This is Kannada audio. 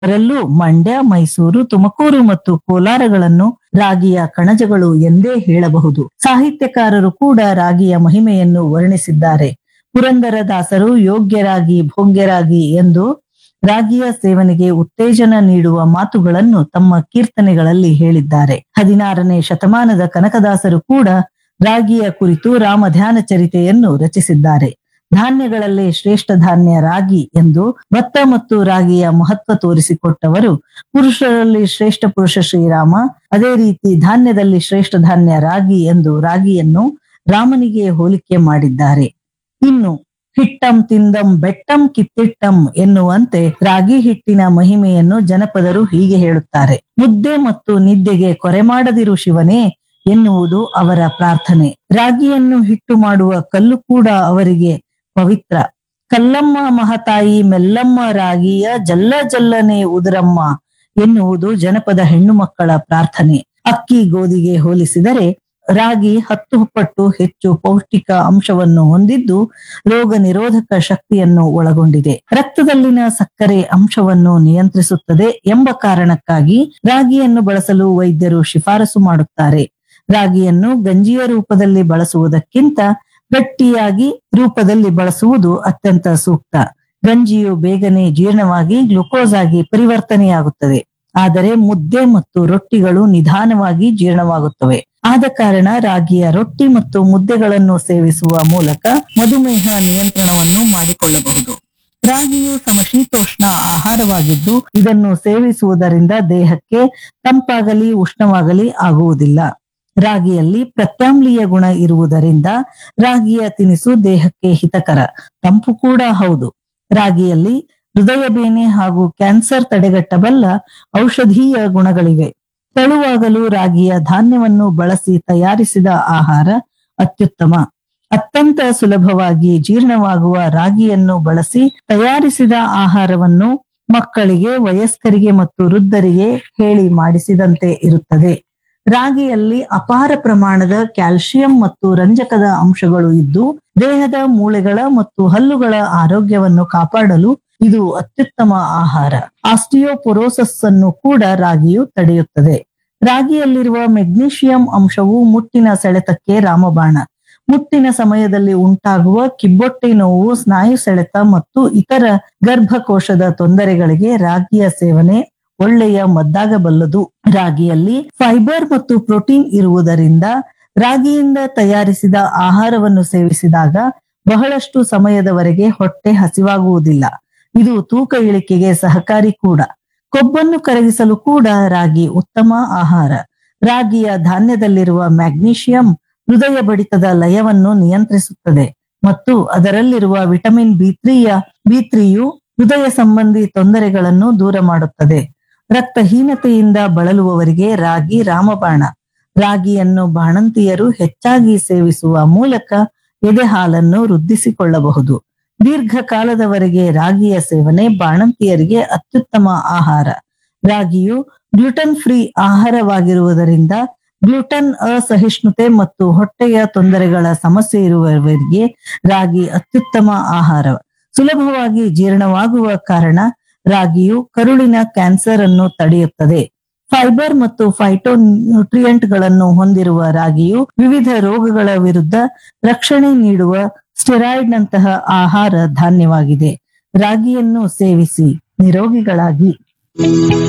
ಅದರಲ್ಲೂ ಮಂಡ್ಯ ಮೈಸೂರು ತುಮಕೂರು ಮತ್ತು ಕೋಲಾರಗಳನ್ನು ರಾಗಿಯ ಕಣಜಗಳು ಎಂದೇ ಹೇಳಬಹುದು ಸಾಹಿತ್ಯಕಾರರು ಕೂಡ ರಾಗಿಯ ಮಹಿಮೆಯನ್ನು ವರ್ಣಿಸಿದ್ದಾರೆ ಪುರಂದರದಾಸರು ಯೋಗ್ಯರಾಗಿ ಭೋಗ್ಯರಾಗಿ ಎಂದು ರಾಗಿಯ ಸೇವನೆಗೆ ಉತ್ತೇಜನ ನೀಡುವ ಮಾತುಗಳನ್ನು ತಮ್ಮ ಕೀರ್ತನೆಗಳಲ್ಲಿ ಹೇಳಿದ್ದಾರೆ ಹದಿನಾರನೇ ಶತಮಾನದ ಕನಕದಾಸರು ಕೂಡ ರಾಗಿಯ ಕುರಿತು ರಾಮಧ್ಯಾನ ಚರಿತೆಯನ್ನು ರಚಿಸಿದ್ದಾರೆ ಧಾನ್ಯಗಳಲ್ಲೇ ಶ್ರೇಷ್ಠ ಧಾನ್ಯ ರಾಗಿ ಎಂದು ಭತ್ತ ಮತ್ತು ರಾಗಿಯ ಮಹತ್ವ ತೋರಿಸಿಕೊಟ್ಟವರು ಪುರುಷರಲ್ಲಿ ಶ್ರೇಷ್ಠ ಪುರುಷ ಶ್ರೀರಾಮ ಅದೇ ರೀತಿ ಧಾನ್ಯದಲ್ಲಿ ಶ್ರೇಷ್ಠ ಧಾನ್ಯ ರಾಗಿ ಎಂದು ರಾಗಿಯನ್ನು ರಾಮನಿಗೆ ಹೋಲಿಕೆ ಮಾಡಿದ್ದಾರೆ ಇನ್ನು ಹಿಟ್ಟಂ ತಿಂದಂ ಬೆಟ್ಟಂ ಕಿತ್ತಿಟ್ಟಂ ಎನ್ನುವಂತೆ ರಾಗಿ ಹಿಟ್ಟಿನ ಮಹಿಮೆಯನ್ನು ಜನಪದರು ಹೀಗೆ ಹೇಳುತ್ತಾರೆ ಮುದ್ದೆ ಮತ್ತು ನಿದ್ದೆಗೆ ಕೊರೆ ಮಾಡದಿರು ಶಿವನೇ ಎನ್ನುವುದು ಅವರ ಪ್ರಾರ್ಥನೆ ರಾಗಿಯನ್ನು ಹಿಟ್ಟು ಮಾಡುವ ಕಲ್ಲು ಕೂಡ ಅವರಿಗೆ ಪವಿತ್ರ ಕಲ್ಲಮ್ಮ ಮಹತಾಯಿ ಮೆಲ್ಲಮ್ಮ ರಾಗಿಯ ಜಲ್ಲ ಜಲ್ಲನೆ ಉದುರಮ್ಮ ಎನ್ನುವುದು ಜನಪದ ಹೆಣ್ಣು ಮಕ್ಕಳ ಪ್ರಾರ್ಥನೆ ಅಕ್ಕಿ ಗೋಧಿಗೆ ಹೋಲಿಸಿದರೆ ರಾಗಿ ಹತ್ತು ಪಟ್ಟು ಹೆಚ್ಚು ಪೌಷ್ಟಿಕ ಅಂಶವನ್ನು ಹೊಂದಿದ್ದು ರೋಗ ನಿರೋಧಕ ಶಕ್ತಿಯನ್ನು ಒಳಗೊಂಡಿದೆ ರಕ್ತದಲ್ಲಿನ ಸಕ್ಕರೆ ಅಂಶವನ್ನು ನಿಯಂತ್ರಿಸುತ್ತದೆ ಎಂಬ ಕಾರಣಕ್ಕಾಗಿ ರಾಗಿಯನ್ನು ಬಳಸಲು ವೈದ್ಯರು ಶಿಫಾರಸು ಮಾಡುತ್ತಾರೆ ರಾಗಿಯನ್ನು ಗಂಜಿಯ ರೂಪದಲ್ಲಿ ಬಳಸುವುದಕ್ಕಿಂತ ಗಟ್ಟಿಯಾಗಿ ರೂಪದಲ್ಲಿ ಬಳಸುವುದು ಅತ್ಯಂತ ಸೂಕ್ತ ಗಂಜಿಯು ಬೇಗನೆ ಜೀರ್ಣವಾಗಿ ಗ್ಲುಕೋಸ್ ಆಗಿ ಪರಿವರ್ತನೆಯಾಗುತ್ತದೆ ಆದರೆ ಮುದ್ದೆ ಮತ್ತು ರೊಟ್ಟಿಗಳು ನಿಧಾನವಾಗಿ ಜೀರ್ಣವಾಗುತ್ತವೆ ಆದ ಕಾರಣ ರಾಗಿಯ ರೊಟ್ಟಿ ಮತ್ತು ಮುದ್ದೆಗಳನ್ನು ಸೇವಿಸುವ ಮೂಲಕ ಮಧುಮೇಹ ನಿಯಂತ್ರಣವನ್ನು ಮಾಡಿಕೊಳ್ಳಬಹುದು ರಾಗಿಯು ಸಮಶೀತೋಷ್ಣ ಆಹಾರವಾಗಿದ್ದು ಇದನ್ನು ಸೇವಿಸುವುದರಿಂದ ದೇಹಕ್ಕೆ ತಂಪಾಗಲಿ ಉಷ್ಣವಾಗಲಿ ಆಗುವುದಿಲ್ಲ ರಾಗಿಯಲ್ಲಿ ಪ್ರತ್ಯಾಮ್ಲೀಯ ಗುಣ ಇರುವುದರಿಂದ ರಾಗಿಯ ತಿನಿಸು ದೇಹಕ್ಕೆ ಹಿತಕರ ತಂಪು ಕೂಡ ಹೌದು ರಾಗಿಯಲ್ಲಿ ಹೃದಯ ಬೇನೆ ಹಾಗೂ ಕ್ಯಾನ್ಸರ್ ತಡೆಗಟ್ಟಬಲ್ಲ ಔಷಧೀಯ ಗುಣಗಳಿವೆ ತೆಳುವಾಗಲು ರಾಗಿಯ ಧಾನ್ಯವನ್ನು ಬಳಸಿ ತಯಾರಿಸಿದ ಆಹಾರ ಅತ್ಯುತ್ತಮ ಅತ್ಯಂತ ಸುಲಭವಾಗಿ ಜೀರ್ಣವಾಗುವ ರಾಗಿಯನ್ನು ಬಳಸಿ ತಯಾರಿಸಿದ ಆಹಾರವನ್ನು ಮಕ್ಕಳಿಗೆ ವಯಸ್ಕರಿಗೆ ಮತ್ತು ವೃದ್ಧರಿಗೆ ಹೇಳಿ ಮಾಡಿಸಿದಂತೆ ಇರುತ್ತದೆ ರಾಗಿಯಲ್ಲಿ ಅಪಾರ ಪ್ರಮಾಣದ ಕ್ಯಾಲ್ಸಿಯಂ ಮತ್ತು ರಂಜಕದ ಅಂಶಗಳು ಇದ್ದು ದೇಹದ ಮೂಳೆಗಳ ಮತ್ತು ಹಲ್ಲುಗಳ ಆರೋಗ್ಯವನ್ನು ಕಾಪಾಡಲು ಇದು ಅತ್ಯುತ್ತಮ ಆಹಾರ ಆಸ್ಟಿಯೋಪೊರೋಸಸ್ ಅನ್ನು ಕೂಡ ರಾಗಿಯು ತಡೆಯುತ್ತದೆ ರಾಗಿಯಲ್ಲಿರುವ ಮೆಗ್ನೀಷಿಯಂ ಅಂಶವು ಮುಟ್ಟಿನ ಸೆಳೆತಕ್ಕೆ ರಾಮಬಾಣ ಮುಟ್ಟಿನ ಸಮಯದಲ್ಲಿ ಉಂಟಾಗುವ ಕಿಬ್ಬೊಟ್ಟೆ ನೋವು ಸ್ನಾಯು ಸೆಳೆತ ಮತ್ತು ಇತರ ಗರ್ಭಕೋಶದ ತೊಂದರೆಗಳಿಗೆ ರಾಗಿಯ ಸೇವನೆ ಒಳ್ಳೆಯ ಮದ್ದಾಗಬಲ್ಲದು ರಾಗಿಯಲ್ಲಿ ಫೈಬರ್ ಮತ್ತು ಪ್ರೋಟೀನ್ ಇರುವುದರಿಂದ ರಾಗಿಯಿಂದ ತಯಾರಿಸಿದ ಆಹಾರವನ್ನು ಸೇವಿಸಿದಾಗ ಬಹಳಷ್ಟು ಸಮಯದವರೆಗೆ ಹೊಟ್ಟೆ ಹಸಿವಾಗುವುದಿಲ್ಲ ಇದು ತೂಕ ಇಳಿಕೆಗೆ ಸಹಕಾರಿ ಕೂಡ ಕೊಬ್ಬನ್ನು ಕರಗಿಸಲು ಕೂಡ ರಾಗಿ ಉತ್ತಮ ಆಹಾರ ರಾಗಿಯ ಧಾನ್ಯದಲ್ಲಿರುವ ಮ್ಯಾಗ್ನೀಷಿಯಂ ಹೃದಯ ಬಡಿತದ ಲಯವನ್ನು ನಿಯಂತ್ರಿಸುತ್ತದೆ ಮತ್ತು ಅದರಲ್ಲಿರುವ ವಿಟಮಿನ್ ಬಿ ತ್ರೀಯ ಬಿ ತ್ರೀಯು ಹೃದಯ ಸಂಬಂಧಿ ತೊಂದರೆಗಳನ್ನು ದೂರ ಮಾಡುತ್ತದೆ ರಕ್ತಹೀನತೆಯಿಂದ ಬಳಲುವವರಿಗೆ ರಾಗಿ ರಾಮಬಾಣ ರಾಗಿಯನ್ನು ಬಾಣಂತಿಯರು ಹೆಚ್ಚಾಗಿ ಸೇವಿಸುವ ಮೂಲಕ ಎದೆ ಹಾಲನ್ನು ವೃದ್ಧಿಸಿಕೊಳ್ಳಬಹುದು ದೀರ್ಘಕಾಲದವರೆಗೆ ರಾಗಿಯ ಸೇವನೆ ಬಾಣಂತಿಯರಿಗೆ ಅತ್ಯುತ್ತಮ ಆಹಾರ ರಾಗಿಯು ಗ್ಲುಟನ್ ಫ್ರೀ ಆಹಾರವಾಗಿರುವುದರಿಂದ ಗ್ಲುಟನ್ ಅಸಹಿಷ್ಣುತೆ ಮತ್ತು ಹೊಟ್ಟೆಯ ತೊಂದರೆಗಳ ಸಮಸ್ಯೆ ಇರುವವರಿಗೆ ರಾಗಿ ಅತ್ಯುತ್ತಮ ಆಹಾರ ಸುಲಭವಾಗಿ ಜೀರ್ಣವಾಗುವ ಕಾರಣ ರಾಗಿಯು ಕರುಳಿನ ಕ್ಯಾನ್ಸರ್ ಅನ್ನು ತಡೆಯುತ್ತದೆ ಫೈಬರ್ ಮತ್ತು ಫೈಟೋ ನ್ಯೂಟ್ರಿಯೆಂಟ್ ಗಳನ್ನು ಹೊಂದಿರುವ ರಾಗಿಯು ವಿವಿಧ ರೋಗಗಳ ವಿರುದ್ಧ ರಕ್ಷಣೆ ನೀಡುವ ಸ್ಟೆರಾಯ್ಡ್ ನಂತಹ ಆಹಾರ ಧಾನ್ಯವಾಗಿದೆ ರಾಗಿಯನ್ನು ಸೇವಿಸಿ ನಿರೋಗಿಗಳಾಗಿ